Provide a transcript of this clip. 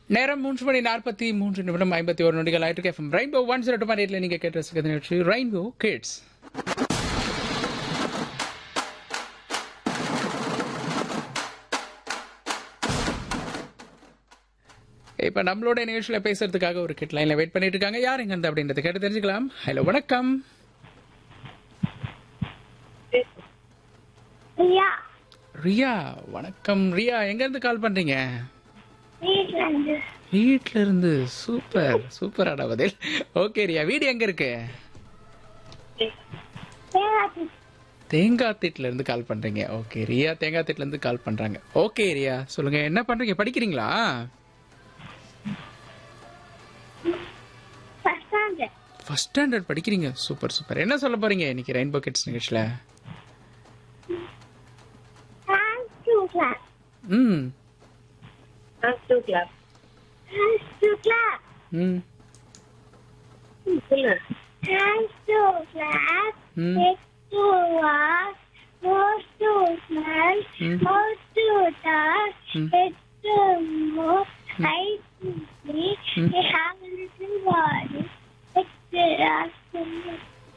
நேரம் மூன்று மணி நாற்பத்தி மூன்று நிமிடம் ஐம்பத்தி ஒரு நொடிகள் ஆயிட்டு FM rainbow one zero two எயிட்ல நீங்க கேட்டு ரசிக்கிறது நிகழ்ச்சி ரெயின்போ கிட்ஸ் இப்ப நம்மளோட நிகழ்ச்சியில பேசுறதுக்காக ஒரு கிட் லைன்ல வெயிட் பண்ணிட்டு இருக்காங்க யார் எங்க இருந்து அப்படின்றத கேட்டு தெரிஞ்சுக்கலாம் ஹலோ வணக்கம் ரியா ரியா வணக்கம் ரியா எங்க இருந்து கால் பண்றீங்க வீட்ல இருந்து வீட்ல இருந்து சூப்பர் சூப்பரான பதில் ஓகே ரியா வீடு எங்க இருக்கு தேங்காய் தேங்காய் திட்ல இருந்து கால் பண்றீங்க ஓகே ரியா தேங்காய் திட்ல இருந்து கால் பண்றாங்க ஓகே ரியா சொல்லுங்க என்ன பண்றீங்க படிக்கிறீங்களா ஃபர்ஸ்ட் ஸ்டாண்டர்ட் ஃபர்ஸ்ட் ஸ்டாண்டர்ட் படிக்கிறீங்க சூப்பர் சூப்பர் என்ன சொல்ல போறீங்க இன்னைக்கு ரெயின்போ கிட்ஸ் நிகழ்ச்சியில ஹேண்ட்ஸ் டு கிளாப் ம் Hands to clap. Hands to clap ம் சொல்லு ஹேண்ட்ஸ் டு கிளாப் ம் head to walk nose to smell ம். மவுத் டு டச் ம். Head to move I